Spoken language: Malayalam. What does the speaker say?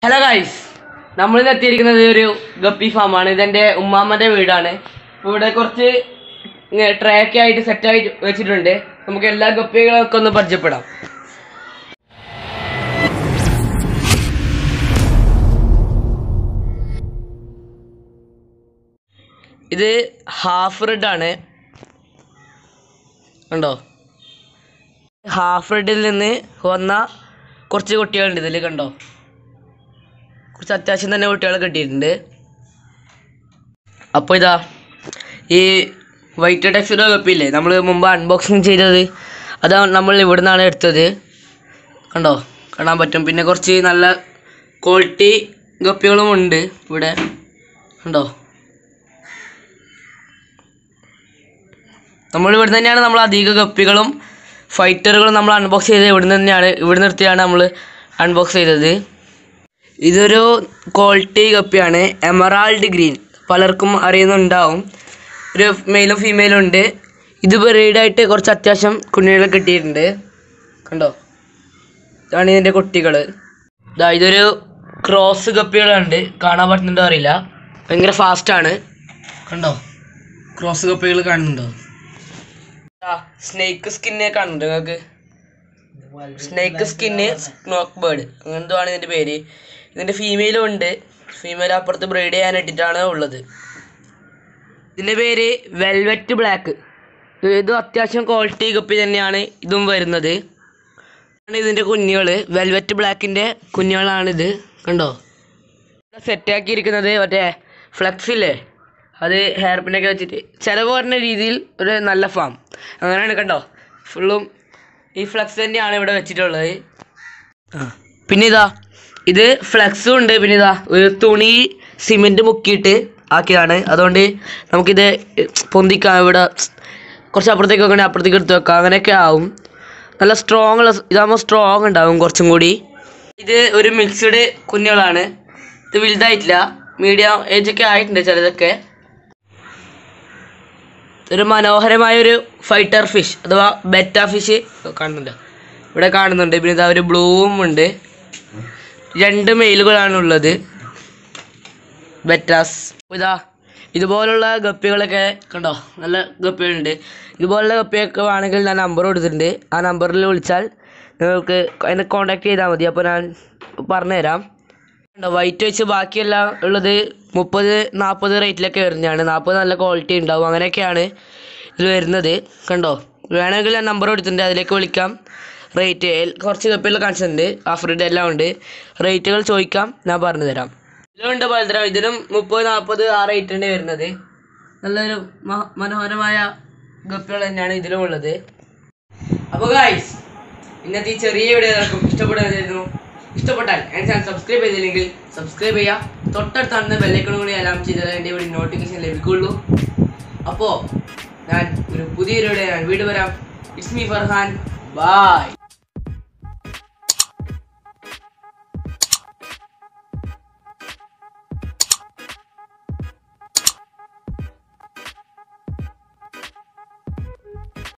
ഹലോ ഗൈസ് നമ്മളിന്ന് എത്തിയിരിക്കുന്നത് ഒരു ഗപ്പി ഫാമാണ് ഇതെന്റെ ഉമ്മാമ്മന്റെ വീടാണ് ഇപ്പൊ ഇവിടെ കുറച്ച് ട്രാക്ക് ആയിട്ട് സെറ്റ് ആയിട്ട് വെച്ചിട്ടുണ്ട് നമുക്ക് എല്ലാ ഗപ്പികളൊക്കെ ഒന്ന് പരിചയപ്പെടാം ഇത് ഹാഫ് റെഡ് ആണ് കണ്ടോ ഹാഫ് റെഡിൽ നിന്ന് വന്ന കുറച്ച് കുട്ടികളുണ്ട് ഇതിൽ കണ്ടോ കുറച്ച് അത്യാവശ്യം തന്നെ കുട്ടികളെ കിട്ടിയിട്ടുണ്ട് അപ്പോൾ ഇതാ ഈ വൈറ്റ് ടെക്സ്റ്റിലോ കപ്പില്ലേ നമ്മൾ മുമ്പ് അൺബോക്സിങ് ചെയ്തത് അതാ നമ്മൾ ഇവിടെ നിന്നാണ് എടുത്തത് കണ്ടോ കാണാൻ പറ്റും പിന്നെ കുറച്ച് നല്ല ക്വാളിറ്റി ഗപ്പികളും ഉണ്ട് ഇവിടെ കണ്ടോ നമ്മൾ ഇവിടെ തന്നെയാണ് നമ്മൾ അധിക ഗപ്പികളും ഫൈറ്ററുകളും നമ്മൾ അൺബോക്സ് ചെയ്തത് ഇവിടെ തന്നെയാണ് ഇവിടെ നിർത്തിയാണ് നമ്മൾ അൺബോക്സ് ചെയ്തത് ഇതൊരു ക്വാളിറ്റി കപ്പിയാണ് എമറാൾഡ് ഗ്രീൻ പലർക്കും അറിയുന്നുണ്ടാവും ഒരു മെയിലും ഫീമെയിലും ഉണ്ട് ഇത് ബ്രീഡായിട്ട് കുറച്ച് അത്യാവശ്യം കുഞ്ഞുങ്ങളെ കിട്ടിയിട്ടുണ്ട് കണ്ടോ ഇതാണ് ഇതിൻ്റെ കുട്ടികൾ ഇതാ ഇതൊരു ക്രോസ് കപ്പികളുണ്ട് കാണാൻ പറ്റുന്നുണ്ടോ അറിയില്ല ഭയങ്കര ഫാസ്റ്റാണ് കണ്ടോ ക്രോസ് കപ്പികൾ കാണുന്നുണ്ടോ സ്നേക്ക് സ്കിന്നെ കാണുന്നുണ്ട് നിങ്ങൾക്ക് സ്നേക്ക് സ്കിന്ന് സ്നോക്ക് ബേർഡ് അങ്ങനത്തെ ആണ് ഇതിൻ്റെ പേര് ഇതിൻ്റെ ഫീമെയിലും ഉണ്ട് ഫീമെയിൽ അപ്പുറത്ത് ബ്രീഡ് ചെയ്യാൻ ഇട്ടിട്ടാണ് ഉള്ളത് ഇതിൻ്റെ പേര് വെൽവെറ്റ് ബ്ലാക്ക് ഇത് അത്യാവശ്യം ക്വാളിറ്റി കപ്പി തന്നെയാണ് ഇതും വരുന്നത് ആണ് ഇതിൻ്റെ കുഞ്ഞുകൾ വെൽവെറ്റ് ബ്ലാക്കിൻ്റെ കുഞ്ഞുങ്ങളാണിത് കണ്ടോ സെറ്റാക്കിയിരിക്കുന്നത് മറ്റേ ഫ്ലെക്സ് ഇല്ലേ അത് ഹെയർ പിന്നൊക്കെ വെച്ചിട്ട് ചിലവ് പറഞ്ഞ രീതിയിൽ ഒരു നല്ല ഫാം അങ്ങനെയാണ് കണ്ടോ ഫുള്ളും ഈ ഫ്ലെക്സ് തന്നെയാണ് ഇവിടെ വെച്ചിട്ടുള്ളത് ആ പിന്നെ ഇതാ ഇത് ഫ്ലെക്സും ഉണ്ട് പിന്നെ ഇതാ ഒരു തുണി സിമെൻറ്റ് മുക്കിയിട്ട് ആക്കിയതാണ് അതുകൊണ്ട് നമുക്കിത് പൊന്തിക്കാം ഇവിടെ കുറച്ച് അപ്പുറത്തേക്ക് വെക്കണേ അപ്പുറത്തേക്ക് എടുത്ത് വെക്കാം അങ്ങനെയൊക്കെ ആവും നല്ല സ്ട്രോങ് ഉള്ള ഇതാകുമ്പോൾ സ്ട്രോങ് ഉണ്ടാവും കുറച്ചും കൂടി ഇത് ഒരു മിക്സ്ഡ് കുഞ്ഞുങ്ങളാണ് ഇത് വലുതായിട്ടില്ല മീഡിയം ഏജൊക്കെ ആയിട്ടുണ്ട് ചിലതൊക്കെ ഒരു മനോഹരമായ ഒരു ഫൈറ്റർ ഫിഷ് അഥവാ ബെറ്റ ഫിഷ് കാണുന്നുണ്ട് ഇവിടെ കാണുന്നുണ്ട് പിന്നെ ഇതാ ഒരു ബ്ലൂവും ഉണ്ട് രണ്ട് മെയിലുകളാണ് ഉള്ളത് ബെറ്റാസ് ഇതാ ഇതുപോലുള്ള ഗപ്പികളൊക്കെ കണ്ടോ നല്ല ഗപ്പികളുണ്ട് ഇതുപോലുള്ള ഗപ്പിയൊക്കെ വേണമെങ്കിൽ ഞാൻ നമ്പർ കൊടുത്തിട്ടുണ്ട് ആ നമ്പറിൽ വിളിച്ചാൽ നിങ്ങൾക്ക് എന്നെ കോൺടാക്ട് ചെയ്താൽ മതി അപ്പോൾ ഞാൻ പറഞ്ഞുതരാം കണ്ടോ വൈറ്റ് വെച്ച് ബാക്കിയെല്ലാം ഉള്ളത് മുപ്പത് നാൽപ്പത് റേറ്റിലൊക്കെ വരുന്നതാണ് നാൽപ്പത് നല്ല ക്വാളിറ്റി ഉണ്ടാവും അങ്ങനെയൊക്കെയാണ് ഇതിൽ വരുന്നത് കണ്ടോ വേണമെങ്കിൽ ഞാൻ നമ്പർ കൊടുത്തിട്ടുണ്ട് അതിലേക്ക് വിളിക്കാം റേറ്റ് കുറച്ച് കപ്പികൾ കാണിച്ചിട്ടുണ്ട് ആഫ്രിഡ് എല്ലാം ഉണ്ട് റേറ്റുകൾ ചോദിക്കാം ഞാൻ പറഞ്ഞു തരാം ഇതിലുണ്ട് പലതരം ഇതിലും മുപ്പത് നാൽപ്പത് ആ റേറ്റ് തന്നെ വരുന്നത് നല്ലൊരു മ- മനോഹരമായ ഗപ്പികൾ തന്നെയാണ് ഇതിലും ഉള്ളത് അപ്പോൾ ഗായ്സ് ഇന്നത്തെ ഈ ചെറിയ വീഡിയോ എല്ലാവർക്കും ഇഷ്ടപ്പെടുന്നതായിരുന്നു ഇഷ്ടപ്പെട്ടാൽ എൻ്റെ ചാനൽ സബ്സ്ക്രൈബ് ചെയ്തില്ലെങ്കിൽ സബ്സ്ക്രൈബ് ചെയ്യുക തൊട്ടടുത്താണ് ബെല്ലൈക്കണും കൂടി അലാം ചെയ്താൽ എൻ്റെ ഇവിടെ നോട്ടിഫിക്കേഷൻ ലഭിക്കുള്ളൂ അപ്പോൾ ഞാൻ ഒരു പുതിയ വീഡിയോ ഞാൻ വീണ്ടും വരാം ഇറ്റ്സ് മീ ഫർഹാൻ ബായ്